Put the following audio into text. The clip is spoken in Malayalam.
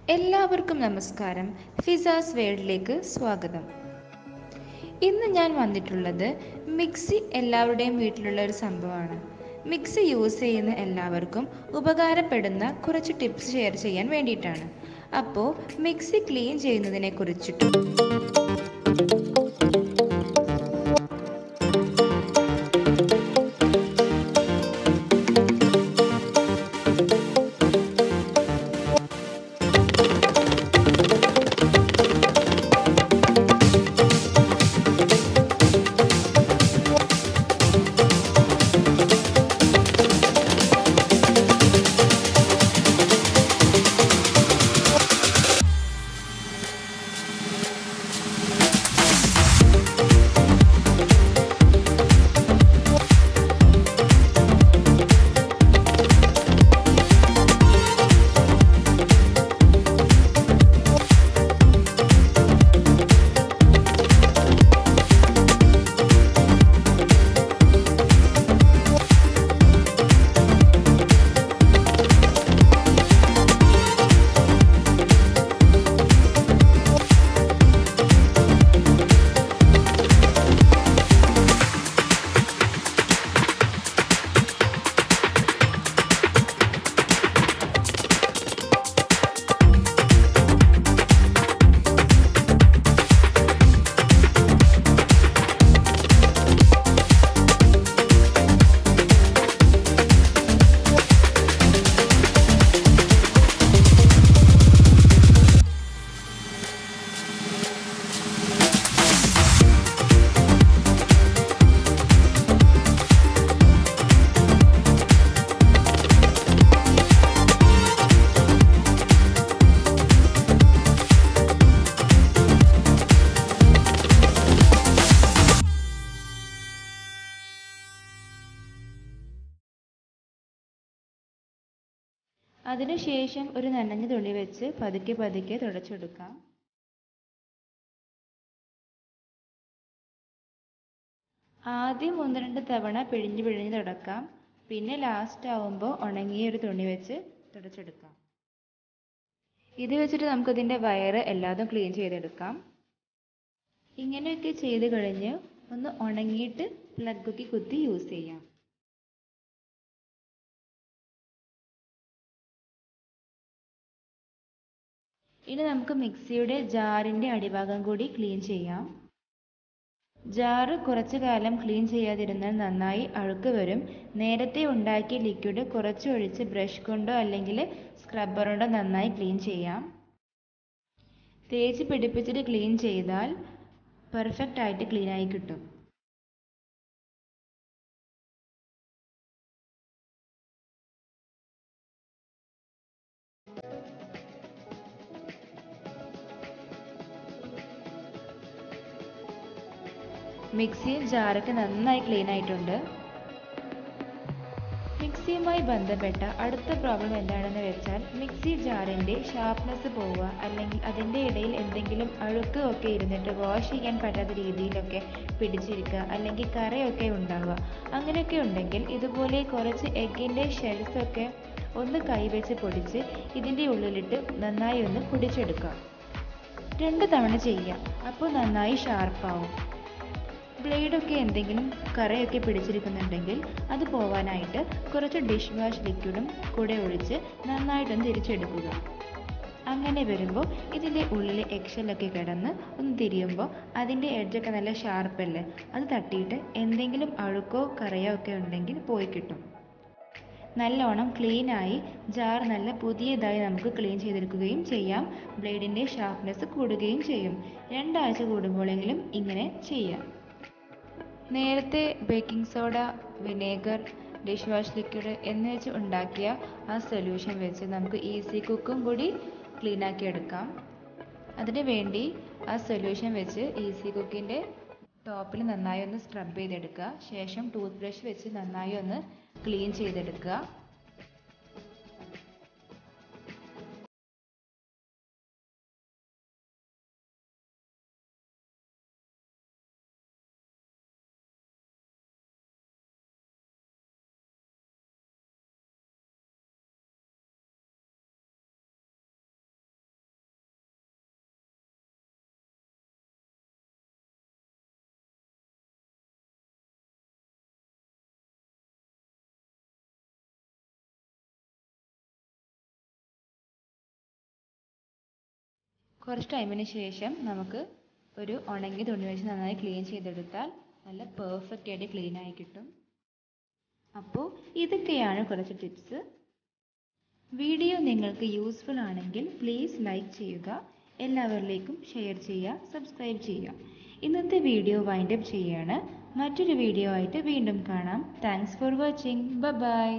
എല്ലാവർക്കും നമസ്കാരം ഫിസാസ് വേൾഡിലേക്ക് സ്വാഗതം ഇന്ന് ഞാൻ വന്നിട്ടുള്ളത് മിക്സി എല്ലാവരുടെയും വീട്ടിലുള്ള ഒരു സംഭവമാണ് മിക്സി യൂസ് ചെയ്യുന്ന എല്ലാവർക്കും ഉപകാരപ്പെടുന്ന കുറച്ച് ടിപ്സ് ഷെയർ ചെയ്യാൻ വേണ്ടിയിട്ടാണ് അപ്പോൾ മിക്സി ക്ലീൻ ചെയ്യുന്നതിനെ കുറിച്ചിട്ടും അതിനുശേഷം ഒരു നനഞ്ഞ തുണി വെച്ച് പതുക്കെ പതുക്കെ തുടച്ചെടുക്കാം ആദ്യം ഒന്ന് രണ്ട് തവണ പിഴിഞ്ഞ് പിഴിഞ്ഞ് തുടക്കാം പിന്നെ ലാസ്റ്റ് ആവുമ്പോൾ ഉണങ്ങിയ ഒരു തുണി വെച്ച് തുടച്ചെടുക്കാം ഇത് വെച്ചിട്ട് നമുക്കിതിൻ്റെ വയറ് എല്ലാതും ക്ലീൻ ചെയ്തെടുക്കാം ഇങ്ങനെയൊക്കെ ചെയ്ത് കഴിഞ്ഞ് ഒന്ന് ഉണങ്ങിയിട്ട് പ്ലഗൊക്കെ കുത്തി യൂസ് ചെയ്യാം ഇനി നമുക്ക് മിക്സിയുടെ ജാറിൻ്റെ അടിഭാഗം കൂടി ക്ലീൻ ചെയ്യാം ജാറ് കുറച്ചു കാലം ക്ലീൻ ചെയ്യാതിരുന്നാൽ നന്നായി അഴുക്ക് വരും നേരത്തെ ഉണ്ടാക്കിയ ലിക്വിഡ് കുറച്ച് ഒഴിച്ച് ബ്രഷ് കൊണ്ടോ അല്ലെങ്കിൽ സ്ക്രബ്ബർ കൊണ്ടോ നന്നായി ക്ലീൻ ചെയ്യാം തേച്ച് പിടിപ്പിച്ചിട്ട് ക്ലീൻ ചെയ്താൽ പെർഫെക്റ്റ് ആയിട്ട് ക്ലീൻ ആയി കിട്ടും മിക്സിയും ജാറൊക്കെ നന്നായി ക്ലീൻ ആയിട്ടുണ്ട് മിക്സിയുമായി ബന്ധപ്പെട്ട അടുത്ത പ്രോബ്ലം എന്താണെന്ന് വെച്ചാൽ മിക്സി ജാറിൻ്റെ ഷാർപ്നെസ് പോവുക അല്ലെങ്കിൽ അതിൻ്റെ ഇടയിൽ എന്തെങ്കിലും അഴുക്ക് ഒക്കെ ഇരുന്നിട്ട് വാഷ് ചെയ്യാൻ പറ്റാത്ത രീതിയിലൊക്കെ പിടിച്ചിരിക്കുക അല്ലെങ്കിൽ കറയൊക്കെ ഉണ്ടാവുക അങ്ങനെയൊക്കെ ഉണ്ടെങ്കിൽ ഇതുപോലെ കുറച്ച് എഗ്ഗിൻ്റെ ഷെൽസ് ഒക്കെ ഒന്ന് കൈവച്ച് പൊടിച്ച് ഇതിൻ്റെ ഉള്ളിലിട്ട് നന്നായി ഒന്ന് പൊടിച്ചെടുക്കുക രണ്ട് തവണ ചെയ്യാം അപ്പോൾ നന്നായി ഷാർപ്പാവും ബ്ലേഡൊക്കെ എന്തെങ്കിലും കറയൊക്കെ പിടിച്ചിരിക്കുന്നുണ്ടെങ്കിൽ അത് പോവാനായിട്ട് കുറച്ച് ഡിഷ് വാഷ് ലിക്വിഡും കൂടെ ഒഴിച്ച് നന്നായിട്ടൊന്ന് തിരിച്ചെടുക്കുക അങ്ങനെ വരുമ്പോൾ ഇതിൻ്റെ ഉള്ളിലെ എക്സലൊക്കെ കിടന്ന് ഒന്ന് തിരിയുമ്പോൾ അതിൻ്റെ എഡ്ജൊക്കെ നല്ല ഷാർപ്പല്ലേ അത് തട്ടിയിട്ട് എന്തെങ്കിലും അഴുക്കോ കറയോ ഒക്കെ ഉണ്ടെങ്കിൽ പോയി കിട്ടും നല്ലോണം ക്ലീനായി ജാർ നല്ല പുതിയതായി നമുക്ക് ക്ലീൻ ചെയ്തെടുക്കുകയും ചെയ്യാം ബ്ലേഡിൻ്റെ ഷാർപ്നെസ് കൂടുകയും ചെയ്യും രണ്ടാഴ്ച കൂടുമ്പോഴെങ്കിലും ഇങ്ങനെ ചെയ്യാം നേരത്തെ baking soda vinegar dish wash liquid എന്ന് വെച്ച് ഉണ്ടാക്കിയ ആ സൊല്യൂഷൻ വെച്ച് നമുക്ക് ഈസി കുക്കും കൂടി ക്ലീൻ ആക്കി എടുക്കാം അതിന് വേണ്ടി ആ സൊല്യൂഷൻ വെച്ച് ഈസി കുക്കിൻ്റെ ടോപ്പിൽ നന്നായി ഒന്ന് സ്ക്രബ് ചെയ്തെടുക്കുക ശേഷം ടൂത്ത് ബ്രഷ് വെച്ച് നന്നായി ഒന്ന് ക്ലീൻ ചെയ്തെടുക്കുക കുറച്ച് ടൈമിന് ശേഷം നമുക്ക് ഒരു ഉണങ്ങിയ തുണി വെച്ച് നന്നായി ക്ലീൻ ചെയ്തെടുത്താൽ നല്ല പെർഫെക്റ്റ് ആയിട്ട് ക്ലീൻ ആയി കിട്ടും അപ്പോൾ ഇതൊക്കെയാണ് കുറച്ച് ടിപ്സ് വീഡിയോ നിങ്ങൾക്ക് യൂസ്ഫുൾ ആണെങ്കിൽ പ്ലീസ് ലൈക്ക് ചെയ്യുക എല്ലാവരിലേക്കും ഷെയർ ചെയ്യുക സബ്സ്ക്രൈബ് ചെയ്യുക ഇന്നത്തെ വീഡിയോ വൈൻഡപ്പ് ചെയ്യുകയാണ് മറ്റൊരു വീഡിയോ ആയിട്ട് വീണ്ടും കാണാം താങ്ക്സ് ഫോർ വാച്ചിങ് ബൈ